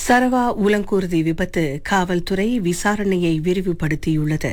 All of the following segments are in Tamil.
சரவா உலங்கூர்தி விபத்து காவல்துறை விசாரணையை விரிவுபடுத்தியுள்ளது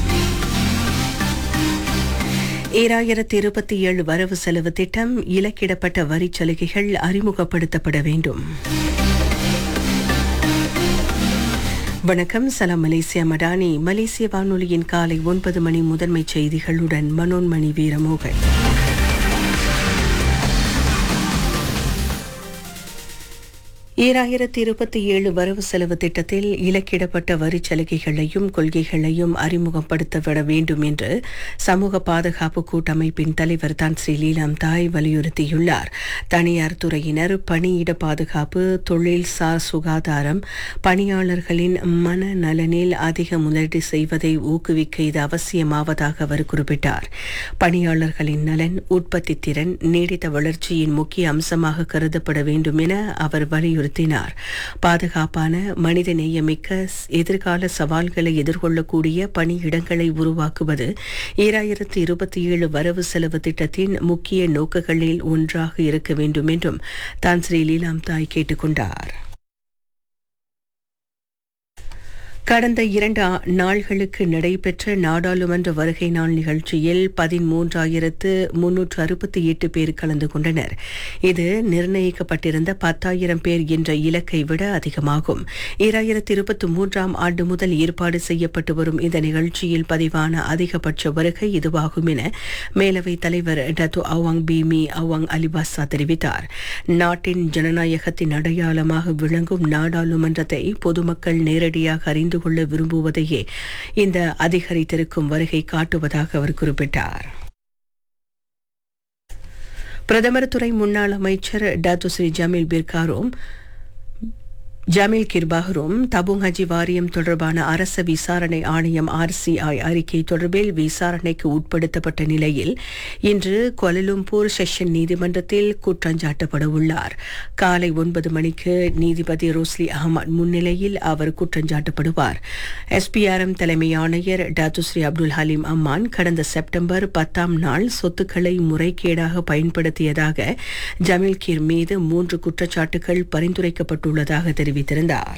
ஈராயிரத்தி இருபத்தி ஏழு வரவு செலவு திட்டம் இலக்கிடப்பட்ட வரிச் சலுகைகள் அறிமுகப்படுத்தப்பட வேண்டும் வணக்கம் சலாம் மலேசியா மடானி மலேசிய வானொலியின் காலை ஒன்பது மணி முதன்மை செய்திகளுடன் மனோன்மணி வீரமோகன் ஈராயிரத்தி இருபத்தி ஏழு வரவு செலவு திட்டத்தில் இலக்கிடப்பட்ட வரிச் சலுகைகளையும் கொள்கைகளையும் அறிமுகப்படுத்தப்பட வேண்டும் என்று சமூக பாதுகாப்பு கூட்டமைப்பின் தலைவர் தான் ஸ்ரீ லீலாம் தாய் வலியுறுத்தியுள்ளார் தனியார் துறையினர் பணியிட பாதுகாப்பு தொழில்சார் சுகாதாரம் பணியாளர்களின் மன நலனில் அதிக முதலீடு செய்வதை ஊக்குவிக்க இது அவசியமாவதாக அவர் குறிப்பிட்டார் பணியாளர்களின் நலன் உற்பத்தி திறன் நீடித்த வளர்ச்சியின் முக்கிய அம்சமாக கருதப்பட வேண்டும் என அவர் வலியுறுத்தினார் பாதுகாப்பான மனித நேயமிக்க எதிர்கால சவால்களை எதிர்கொள்ளக்கூடிய பணியிடங்களை உருவாக்குவது ஈராயிரத்து இருபத்தி ஏழு வரவு செலவு திட்டத்தின் முக்கிய நோக்கங்களில் ஒன்றாக இருக்க வேண்டும் என்றும் தான் ஸ்ரீ லீலாம் தாய் கேட்டுக்கொண்டார் கடந்த இரண்டு நாள்களுக்கு நடைபெற்ற நாடாளுமன்ற வருகை நாள் நிகழ்ச்சியில் பதிமூன்றாயிரத்து முன்னூற்று அறுபத்தி எட்டு பேர் கலந்து கொண்டனர் இது நிர்ணயிக்கப்பட்டிருந்த பத்தாயிரம் பேர் என்ற இலக்கை விட அதிகமாகும் ஈராயிரத்து இருபத்தி மூன்றாம் ஆண்டு முதல் ஏற்பாடு செய்யப்பட்டு வரும் இந்த நிகழ்ச்சியில் பதிவான அதிகபட்ச வருகை இதுவாகும் என மேலவை தலைவர் Datuk Awang Bemee Awang Alibasah தெரிவித்தார் நாட்டின் ஜனநாயகத்தின் அடையாளமாக விளங்கும் நாடாளுமன்றத்தை பொதுமக்கள் நேரடியாக அறிந்து அறிந்து கொள்ள விரும்புவதையே இந்த அதிகரித்திருக்கும் வருகை காட்டுவதாக அவர் குறிப்பிட்டார் பிரதமர் துறை முன்னாள் அமைச்சர் டாத்து ஸ்ரீ ஜமீல் பிர்காரும் ஜமீல் கிர்பாகரும் தபுங் ஹஜி வாரியம் தொடர்பான அரச விசாரணை ஆணையம் ஆர்சிஐ அறிக்கை தொடர்பில் விசாரணைக்கு உட்படுத்தப்பட்ட நிலையில் இன்று கொலலும்பூர் செஷன் நீதிமன்றத்தில் குற்றஞ்சாட்டப்பட உள்ளார் காலை ஒன்பது மணிக்கு நீதிபதி ரோஸ்லி அகமது முன்னிலையில் அவர் குற்றஞ்சாட்டப்படுவார் எஸ்பிஆர்எம் தலைமை ஆணையர் டாத்துஸ்ரீ அப்துல் ஹலீம் அம்மான் கடந்த செப்டம்பர் பத்தாம் நாள் சொத்துக்களை முறைகேடாக பயன்படுத்தியதாக ஜமீல் கீர் மீது மூன்று குற்றச்சாட்டுகள் பரிந்துரைக்கப்பட்டுள்ளதாக தெரிவித்தார் தெரிவித்திருந்தார்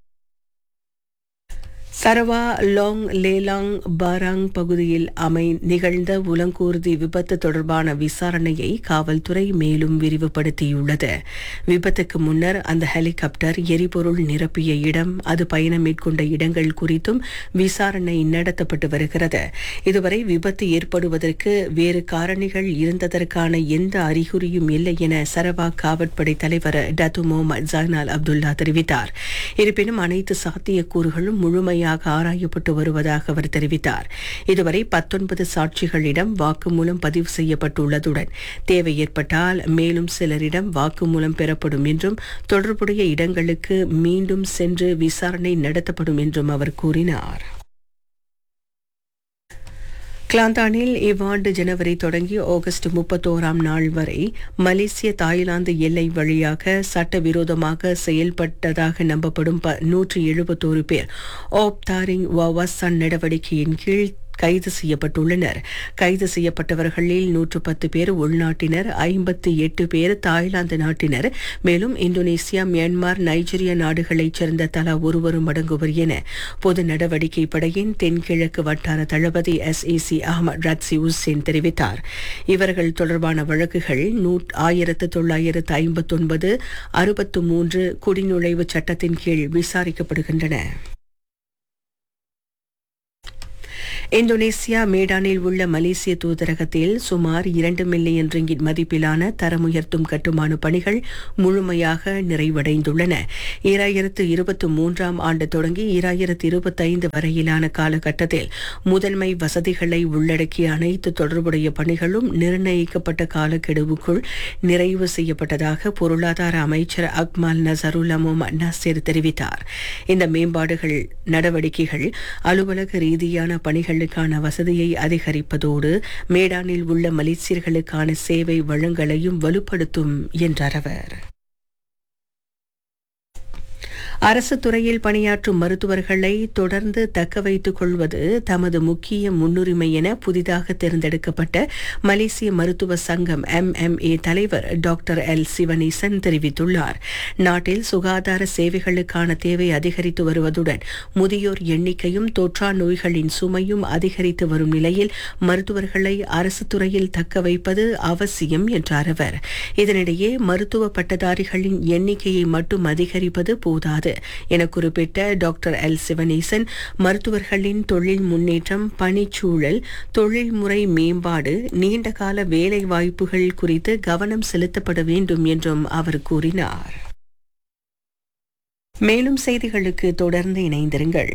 சரவா லாங் லேலாங் பாராங் பகுதியில் அமை நிகழ்ந்த உலங்கூர்தி விபத்து தொடர்பான விசாரணையை காவல்துறை மேலும் விரிவுபடுத்தியுள்ளது விபத்துக்கு முன்னர் அந்த ஹெலிகாப்டர் எரிபொருள் நிரப்பிய இடம் அது பயணம் மேற்கொண்ட இடங்கள் குறித்தும் விசாரணை நடத்தப்பட்டு வருகிறது இதுவரை விபத்து ஏற்படுவதற்கு வேறு காரணிகள் இருந்ததற்கான எந்த அறிகுறியும் இல்லை என சரவா காவற்படை தலைவர் டத்து முகமது ஜைனால் அப்துல்லா தெரிவித்தார் இருப்பினும் அனைத்து சாத்தியக்கூறுகளும் முழுமையாக முறையாக ஆராயப்பட்டு வருவதாக அவர் தெரிவித்தார் இதுவரை பத்தொன்பது சாட்சிகளிடம் வாக்குமூலம் பதிவு செய்யப்பட்டுள்ளதுடன் தேவை ஏற்பட்டால் மேலும் சிலரிடம் வாக்குமூலம் பெறப்படும் என்றும் தொடர்புடைய இடங்களுக்கு மீண்டும் சென்று விசாரணை நடத்தப்படும் என்றும் அவர் கூறினார் கிளாந்தானில் இவ்வாண்டு ஜனவரி தொடங்கி ஆகஸ்ட் முப்பத்தோராம் நாள் வரை மலேசிய தாய்லாந்து எல்லை வழியாக சட்டவிரோதமாக செயல்பட்டதாக நம்பப்படும் நூற்றி எழுபத்தோரு பேர் ஓப் தாரிங் வாவாசன் நடவடிக்கையின் கீழ் கைது செய்யப்பட்டுள்ளனர் கைது செய்யப்பட்டவர்களில் நூற்று பத்து பேர் உள்நாட்டினர் ஐம்பத்தி எட்டு பேர் தாய்லாந்து நாட்டினர் மேலும் இந்தோனேசியா மியான்மர் நைஜீரியா நாடுகளைச் சேர்ந்த தலா ஒருவரும் அடங்குவர் என பொது நடவடிக்கை படையின் தென்கிழக்கு வட்டார தளபதி S A C Ahmad Radzi Hussin தெரிவித்தார் இவர்கள் தொடர்பான வழக்குகள் ஆயிரத்து தொள்ளாயிரத்து ஐம்பத்தொன்பது அறுபத்து மூன்று குடிநுழைவு சட்டத்தின் கீழ் விசாரிக்கப்படுகின்றன இந்தோனேசியா மேடானில் உள்ள மலேசிய தூதரகத்தில் சுமார் இரண்டு மில்லியன் ரிங்கிட் மதிப்பிலான தரமுயர்த்தும் கட்டுமான பணிகள் முழுமையாக நிறைவடைந்துள்ளன ஈராயிரத்து இருபத்தி மூன்றாம் ஆண்டு தொடங்கி ஈராயிரத்து இருபத்தைந்து வரையிலான காலகட்டத்தில் முதன்மை வசதிகளை உள்ளடக்கிய அனைத்து தொடர்புடைய பணிகளும் நிர்ணயிக்கப்பட்ட காலக்கெடுவுக்குள் நிறைவு செய்யப்பட்டதாக பொருளாதார அமைச்சர் அக்மால் நசருல்லா முகமது நசீர் தெரிவித்தார் இந்த மேம்பாடுகள் நடவடிக்கைகள் அலுவலக ரீதியான பணிகள் பயணிகளுக்கான வசதியை அதிகரிப்பதோடு மேடானில் உள்ள மலேசியர்களுக்கான சேவை வழங்கலையும் வலுப்படுத்தும் என்றார் அவர் அரசு துறையில் பணியாற்றும் மருத்துவர்களை தொடர்ந்து தக்க வைத்துக் கொள்வது தமது முக்கிய முன்னுரிமை என புதிதாக தேர்ந்தெடுக்கப்பட்ட மலேசிய மருத்துவ சங்கம் எம்எம்ஏ தலைவர் டாக்டர் எல் சிவனேசன் தெரிவித்துள்ளார் நாட்டில் சுகாதார சேவைகளுக்கான தேவை அதிகரித்து வருவதுடன் முதியோர் எண்ணிக்கையும் தொற்றா நோய்களின் சுமையும் அதிகரித்து வரும் நிலையில் மருத்துவர்களை அரசு துறையில் தக்க வைப்பது அவசியம் என்றார் அவர் இதனிடையே மருத்துவ பட்டதாரிகளின் எண்ணிக்கையை மட்டும் அதிகரிப்பது போதாது என குறிப்பிட்ட டாக்டர் எல் சிவனேசன் மருத்துவர்களின் தொழில் முன்னேற்றம் பணிச்சூழல் தொழில்முறை மேம்பாடு நீண்டகால வேலை வாய்ப்புகள் குறித்து கவனம் செலுத்தப்பட வேண்டும் என்றும் அவர் கூறினார் மேலும் செய்திகளுக்கு தொடர்ந்து இணைந்திருங்கள்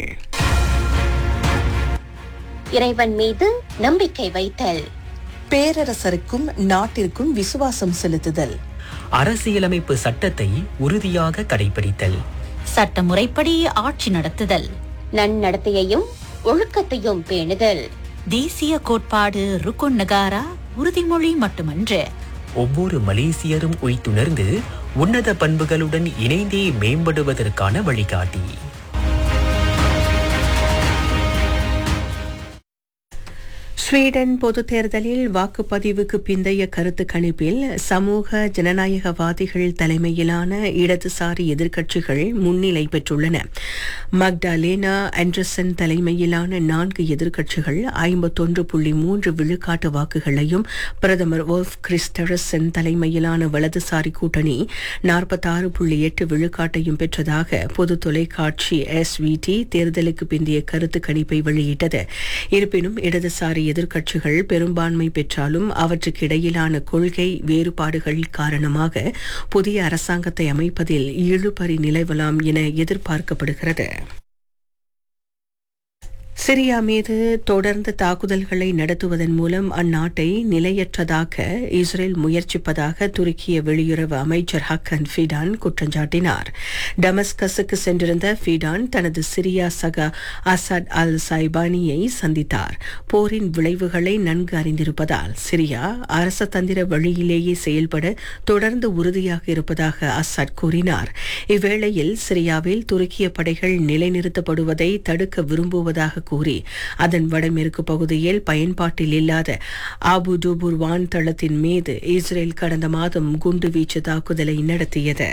இறைவன் மீது நம்பிக்கை வைத்தல் பேரரசருக்கும் நாட்டிற்கும் விசுவாசம் செலுத்துதல் அரசியலமைப்பு சட்டத்தை உறுதியாக கடைபிடித்தல் சட்டமுறைப்படி ஆட்சி நடத்துதல் நன்னடத்தையையும் ஒழுக்கத்தையும் பேணுதல் தேசிய கோட்பாடு ருக்குன் நகாரா உறுதிமொழி மட்டுமன்று ஒவ்வொரு மலேசியரும் உய்த்துணர்ந்து உன்னத பண்புகளுடன் இணைந்தே மேம்படுவதற்கான வழிகாட்டி ஸ்வீடன் பொதுத் தேர்தலில் வாக்குப்பதிவுக்கு பிந்தைய கருத்து கணிப்பில் சமூக ஜனநாயகவாதிகள் தலைமையிலான இடதுசாரி எதிர்க்கட்சிகள் முன்னிலை பெற்றுள்ளன மக்டாலேனா ஆண்டர்சன் தலைமையிலான நான்கு எதிர்க்கட்சிகள் ஐம்பத்தொன்று புள்ளி மூன்று விழுக்காட்டு வாக்குகளையும் பிரதமர் வோல்ஃப் கிறிஸ்டரசன் தலைமையிலான வலதுசாரி கூட்டணி நாற்பத்தாறு புள்ளி எட்டு விழுக்காட்டையும் பெற்றதாக பொது தொலைக்காட்சி எஸ்விடி தேர்தலுக்கு பிந்தைய கருத்து கணிப்பை வெளியிட்டது இருப்பினும் இடதுசாரி எதிர்க்கட்சிகள் பெரும்பான்மை பெற்றாலும் அவற்றுக்கு இடையிலான கொள்கை வேறுபாடுகள் காரணமாக புதிய அரசாங்கத்தை அமைப்பதில் இழுபறி நிலவலாம் என எதிர்பார்க்கப்படுகிறது சிரியா மீது தொடர்ந்து தாக்குதல்களை நடத்துவதன் மூலம் அந்நாட்டை நிலையற்றதாக்க இஸ்ரேல் முயற்சிப்பதாக துருக்கிய வெளியுறவு அமைச்சர் ஹக்கன் ஃபிடான் குற்றஞ்சாட்டினார் டமஸ்கஸுக்கு சென்றிருந்த ஃபிடான் தனது சிரியா சகா அசாட் அல் சைபானியை சந்தித்தார் போரின் விளைவுகளை நன்கு அறிந்திருப்பதால் சிரியா அரச தந்திர வழியிலேயே செயல்பட தொடர்ந்து உறுதியாக இருப்பதாக அசாட் கூறினார் இவ்வேளையில் சிரியாவில் துருக்கிய படைகள் நிலைநிறுத்தப்படுவதை தடுக்க விரும்புவதாக கூறி அதன் வடமேற்கு பகுதியில் பயன்பாட்டில் இல்லாத ஆபு டூபூர் வான்தளத்தின் மீது இஸ்ரேல் கடந்த மாதம் குண்டுவீச்சு தாக்குதலை நடத்தியது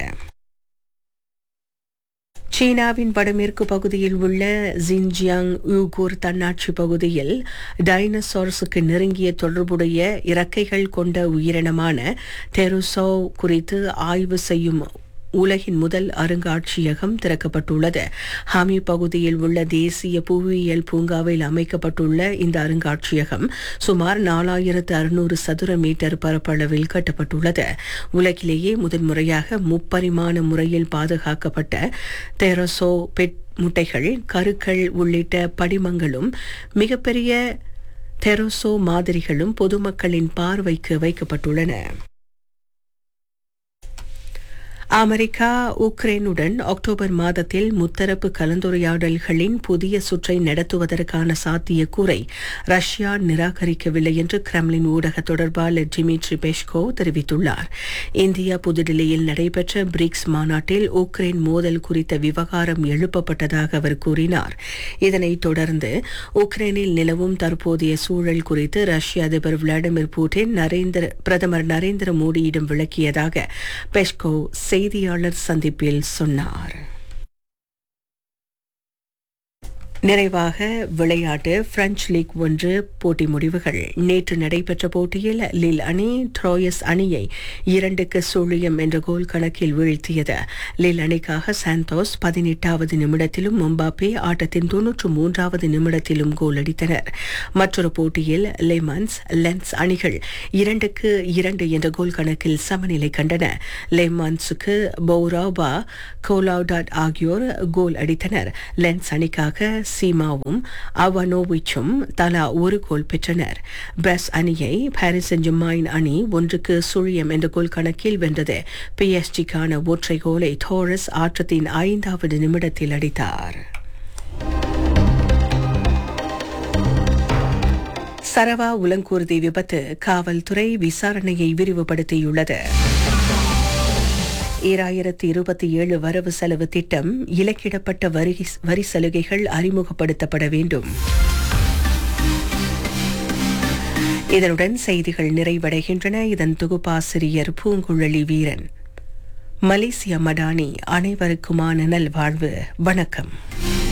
சீனாவின் வடமேற்கு பகுதியில் உள்ள ஜின்ஜியாங் யூகூர் தன்னாட்சி பகுதியில் டைனோசார்ஸுக்கு நெருங்கிய தொடர்புடைய இறக்கைகள் கொண்ட உயிரினமான டெருசோ குறித்து ஆய்வு செய்யும் உலகின் முதல் அருங்காட்சியகம் திறக்கப்பட்டுள்ளது ஹாமி பகுதியில் உள்ள தேசிய புவியியல் பூங்காவில் அமைக்கப்பட்டுள்ள இந்த அருங்காட்சியகம் சுமார் நாலாயிரத்து அறுநூறு சதுர மீட்டர் பரப்பளவில் கட்டப்பட்டுள்ளது உலகிலேயே முதன்முறையாக முப்பரிமாண முறையில் பாதுகாக்கப்பட்ட தெரசோ பெட் முட்டைகள் கருக்கள் உள்ளிட்ட படிமங்களும் மிகப்பெரிய தெரோசோ மாதிரிகளும் பொதுமக்களின் பார்வைக்கு வைக்கப்பட்டுள்ளன அமெரிக்கா உக்ரைனுடன் அக்டோபர் மாதத்தில் முத்தரப்பு கலந்துரையாடல்களின் புதிய சுற்றை நடத்துவதற்கான சாத்தியக்கூறை ரஷ்யா நிராகரிக்கவில்லை என்று கிரெம்லின் ஊடக தொடர்பாளர் டிமிட்ரி பெஷ்கோ தெரிவித்துள்ளார் இந்தியா புதுடில்லியில் நடைபெற்ற பிரிக்ஸ் மாநாட்டில் உக்ரைன் மோதல் குறித்த விவகாரம் எழுப்பப்பட்டதாக அவர் கூறினார் இதனைத் தொடர்ந்து உக்ரைனில் நிலவும் தற்போதைய சூழல் குறித்து ரஷ்ய அதிபர் விளாடிமிர் புட்டின் நரேந்திர பிரதமர் நரேந்திர மோடியிடம் விளக்கியதாக பெஷ்கோ செய்தியாளர் சந்திப்பில் சொன்னார் நிறைவாக விளையாட்டு பிரெஞ்சு லீக் ஒன்று போட்டி முடிவுகள் நேற்று நடைபெற்ற போட்டியில் லில் அணி ட்ரோயஸ் அணியை இரண்டுக்கு சுழியம் என்ற கோல் கணக்கில் வீழ்த்தியது லில் அணிக்காக சாந்தோஸ் பதினெட்டாவது நிமிடத்திலும் மும்பாப்பே ஆட்டத்தின் தொன்னூற்று மூன்றாவது நிமிடத்திலும் கோல் அடித்தனர் மற்றொரு போட்டியில் லெமன்ஸ் லென்ஸ் அணிகள் இரண்டுக்கு இரண்டு என்ற கோல் கணக்கில் சமநிலை கண்டன லெமன்ஸுக்கு பௌராபா கோலாவ்டாட் ஆகியோர் கோல் அடித்தனர் லென்ஸ் அணிக்காக சீமாவும் அவனோவிச்சும் தலா ஒரு கோல் பெற்றனர் பிரஸ் அணியை பாரிஸ் செஞ்சமாயின் அணி ஒன்றுக்கு சுழியம் என்ற கோல் கணக்கில் வென்றது பிஎஸ்டிக்கான ஒற்றை கோலை தோரஸ் ஆட்டத்தின் ஐந்தாவது நிமிடத்தில் அடித்தார் சரவா உலங்கூர்தி விபத்து காவல்துறை விசாரணையை விரிவுபடுத்தியுள்ளது ஈராயிரத்தி இருபத்தி ஏழு வரவு செலவு திட்டம் இலக்கிடப்பட்ட வரி வரி சலுகைகள் அறிமுகப்படுத்தப்பட வேண்டும் இதனுடன் செய்திகள் நிறைவடைகின்றன இதன் தொகுப்பாசிரியர் பூங்குழலி வீரன் மலேசிய மடானி அனைவருக்குமான நல்வாழ்வு வணக்கம்